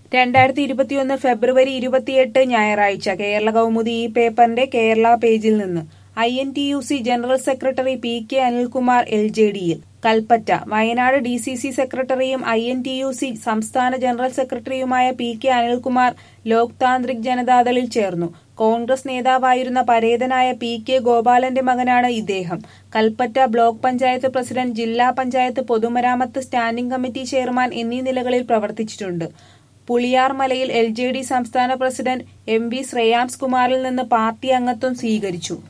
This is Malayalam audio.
രണ്ടായിരത്തി ഇരുപത്തിയൊന്ന് ഫെബ്രുവരി ഇരുപത്തിയെട്ട് ഞായറാഴ്ച കേരള കൗമുദി ഈ പേപ്പറിന്റെ കേരള പേജിൽ നിന്ന് I N T U C general secretary P K Anilkumar L J ഡിയിൽ Kalpetta Wayanad D C C സെക്രട്ടറിയും I N T U C സംസ്ഥാന ജനറൽ സെക്രട്ടറിയുമായ P K Anilkumar Loktantrik ജനതാദളിൽ ചേർന്നു കോൺഗ്രസ് നേതാവായിരുന്ന പരേതനായ പി കെ ഗോപാലന്റെ മകനാണ് ഇദ്ദേഹം കൽപ്പറ്റ ബ്ലോക്ക് പഞ്ചായത്ത് പ്രസിഡന്റ് ജില്ലാ പഞ്ചായത്ത് പൊതുമരാമത്ത് സ്റ്റാൻഡിംഗ് കമ്മിറ്റി ചെയർമാൻ എന്നീ നിലകളിൽ പ്രവർത്തിച്ചിട്ടുണ്ട് പുളിയാർമലയിൽ എൽ ജെ ഡി സംസ്ഥാന പ്രസിഡന്റ് എം വി ശ്രേയാംസ് കുമാറിൽ നിന്ന് പാർട്ടി അംഗത്വം സ്വീകരിച്ചു